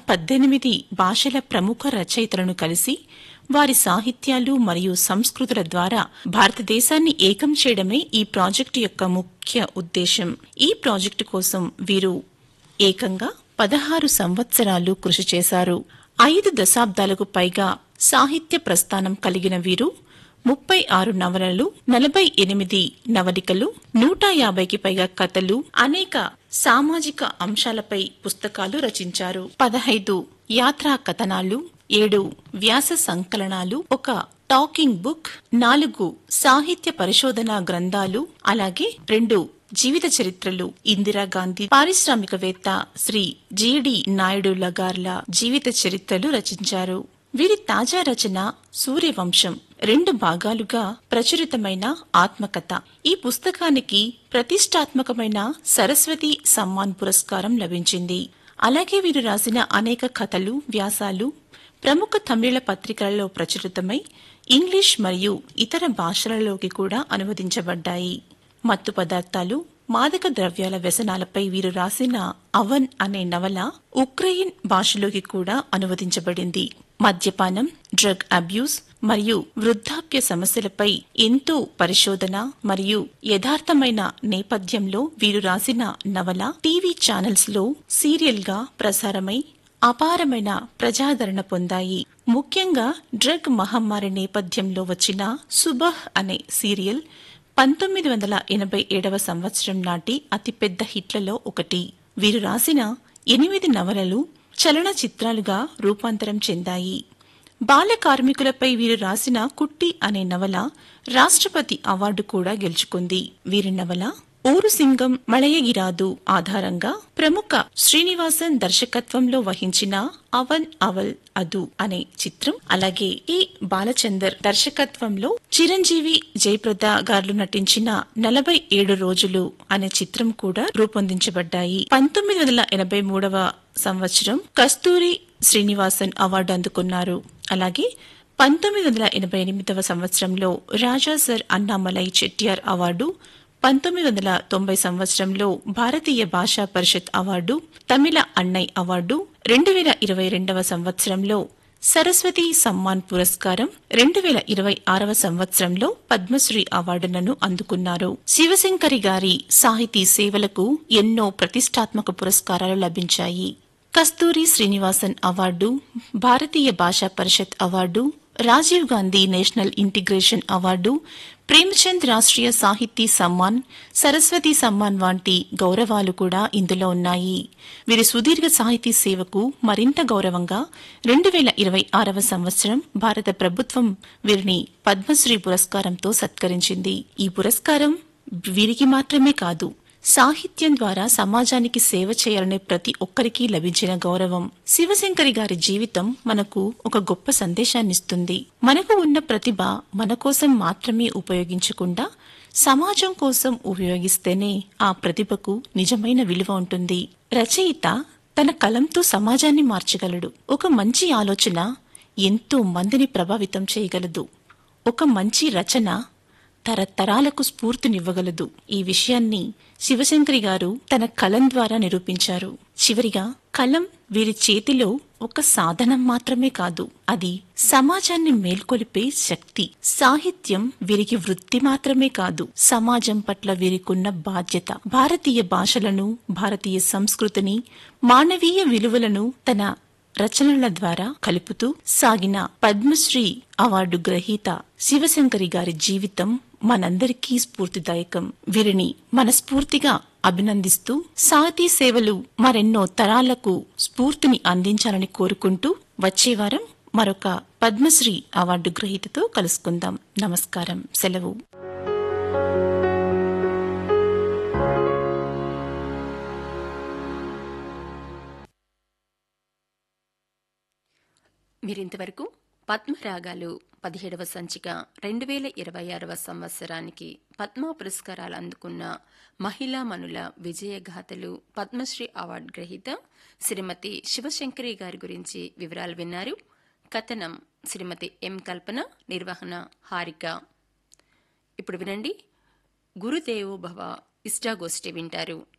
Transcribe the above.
పద్దెనిమిది భాషల ప్రముఖ రచయితలను కలిసి వారి సాహిత్యాలు మరియు సంస్కృతుల ద్వారా భారతదేశాన్ని ఏకం చేయడమే ఈ ప్రాజెక్టు యొక్క ముఖ్య ఉద్దేశం ఈ ప్రాజెక్టు కోసం వీరు ఏకంగా పదహారు సంవత్సరాలు కృషి చేశారు ఐదు దశాబ్దాలకు పైగా సాహిత్య ప్రస్థానం కలిగిన వీరు ముప్పై ఆరు నవలలు నలభై ఎనిమిది నవలికలు నూట యాభైకి పైగా కథలు అనేక సామాజిక అంశాలపై పుస్తకాలు రచించారు పదహైదు యాత్రా కథనాలు ఏడు వ్యాస సంకలనాలు ఒక టాకింగ్ బుక్ నాలుగు సాహిత్య పరిశోధన గ్రంథాలు అలాగే రెండు జీవిత చరిత్రలు ఇందిరాగాంధీ పారిశ్రామికవేత్త శ్రీ జిడి నాయుడు లగార్ల జీవిత చరిత్రలు రచించారు వీరి తాజా రచన సూర్యవంశం రెండు భాగాలుగా ప్రచురితమైన ఆత్మకథ ఈ పుస్తకానికి ప్రతిష్టాత్మకమైన సరస్వతి సమ్మాన్ పురస్కారం లభించింది అలాగే వీరు రాసిన అనేక కథలు వ్యాసాలు ప్రముఖ తమిళ పత్రికలలో ప్రచురితమై ఇంగ్లీష్ మరియు ఇతర భాషలలోకి కూడా అనువదించబడ్డాయి మత్తు పదార్థాలు మాదక ద్రవ్యాల వ్యసనాలపై వీరు రాసిన అవన్ అనే నవల ఉక్రెయిన్ భాషలోకి కూడా అనువదించబడింది మద్యపానం డ్రగ్ అబ్యూస్ మరియు వృద్ధాప్య సమస్యలపై ఎంతో పరిశోధన మరియు యథార్థమైన నేపథ్యంలో వీరు రాసిన నవల టీవీ ఛానల్స్ లో సీరియల్ గా ప్రసారమై అపారమైన ప్రజాదరణ పొందాయి ముఖ్యంగా డ్రగ్ మహమ్మారి నేపథ్యంలో వచ్చిన సుబహ్ అనే సీరియల్ పంతొమ్మిది వందల ఎనభై ఏడవ సంవత్సరం నాటి అతిపెద్ద హిట్లలో ఒకటి వీరు రాసిన ఎనిమిది నవలలు చలన చిత్రాలుగా రూపాంతరం చెందాయి బాల కార్మికులపై వీరు రాసిన కుట్టి అనే నవల రాష్ట్రపతి అవార్డు కూడా గెలుచుకుంది వీరి నవల ఊరు సింగం మళయగిరాదు ఆధారంగా ప్రముఖ శ్రీనివాసన్ దర్శకత్వంలో వహించిన అవన్ అవల్ అదు అనే చిత్రం అలాగే టి బాలచందర్ దర్శకత్వంలో చిరంజీవి జయప్రద గారు నటించిన నలభై ఏడు రోజులు అనే చిత్రం కూడా రూపొందించబడ్డాయి పంతొమ్మిది వందల ఎనభై మూడవ సంవత్సరం కస్తూరి శ్రీనివాసన్ అవార్డు అందుకున్నారు అలాగే పంతొమ్మిది వందల ఎనభై ఎనిమిదవ సంవత్సరంలో రాజా సర్ అన్నామలై చెట్టియార్ అవార్డు పంతొమ్మిది వందల తొంభై సంవత్సరంలో భారతీయ భాషా పరిషత్ అవార్డు తమిళ అన్నై అవార్డు రెండు వేల ఇరవై రెండవ సంవత్సరంలో సరస్వతి సమ్మాన్ పురస్కారం రెండు వేల ఇరవై ఆరవ సంవత్సరంలో పద్మశ్రీ అవార్డులను అందుకున్నారు శివశంకరి గారి సాహితీ సేవలకు ఎన్నో ప్రతిష్టాత్మక పురస్కారాలు లభించాయి కస్తూరి Srinivasan award Bharatiya Bhasha Parishad award Rajiv Gandhi national integration award Premchand Rashtriya Sahiti Samman Saraswati Samman వంటి గౌరవాలు కూడా ఇందులో ఉన్నాయి వీరి సుదీర్ఘ సాహితీ సేవకు మరింత గౌరవంగా రెండు వేల ఇరవై ఆరవ సంవత్సరం భారత ప్రభుత్వం వీరిని పద్మశ్రీ పురస్కారంతో సత్కరించింది ఈ పురస్కారం వీరికి మాత్రమే కాదు సాహిత్యం ద్వారా సమాజానికి సేవ చేయాలనే ప్రతి ఒక్కరికి లభించిన గౌరవం శివశంకరి గారి జీవితం మనకు ఒక గొప్ప సందేశాన్నిస్తుంది మనకు ఉన్న ప్రతిభ మన కోసం మాత్రమే ఉపయోగించకుండా సమాజం కోసం ఉపయోగిస్తేనే ఆ ప్రతిభకు నిజమైన విలువ ఉంటుంది రచయిత తన కలంతో సమాజాన్ని మార్చగలడు ఒక మంచి ఆలోచన ఎంతో మందిని ప్రభావితం చేయగలదు ఒక మంచి రచన తరతరాలకు స్ఫూర్తినివ్వగలదు ఈ విషయాన్ని శివశంకరి గారు తన కలం ద్వారా నిరూపించారు చివరిగా కలం వీరి చేతిలో ఒక సాధనం మాత్రమే కాదు అది సమాజాన్ని మేల్కొలిపే శక్తి సాహిత్యం వీరికి వృత్తి మాత్రమే కాదు సమాజం పట్ల వీరికున్న బాధ్యత భారతీయ భాషలను భారతీయ సంస్కృతిని మానవీయ విలువలను తన రచనల ద్వారా కలుపుతూ సాగిన పద్మశ్రీ అవార్డు గ్రహీత శివశంకరి గారి జీవితం మనందరికీ స్ఫూర్తిదాయకం వీరిని మనస్ఫూర్తిగా అభినందిస్తూ సాహితీ సేవలు మరెన్నో తరాలకు స్ఫూర్తిని అందించాలని కోరుకుంటూ వచ్చే వారం మరొక పద్మశ్రీ అవార్డు గ్రహీతతో కలుసుకుందాం నమస్కారం సెలవు మీరింతవరకు పద్మరాగాలు పదిహేడవ సంచిక రెండు వేల ఇరవై ఆరవ సంవత్సరానికి పద్మ పురస్కారాలు అందుకున్న మహిళా మనుల విజయగాథలు పద్మశ్రీ అవార్డు గ్రహీత శ్రీమతి శివశంకరి గారి గురించి వివరాలు విన్నారు కథనం శ్రీమతి ఎం కల్పన నిర్వహణ హారిక ఇప్పుడు వినండి గురుదేవో భవ ఇష్టాగోష్ఠి వింటారు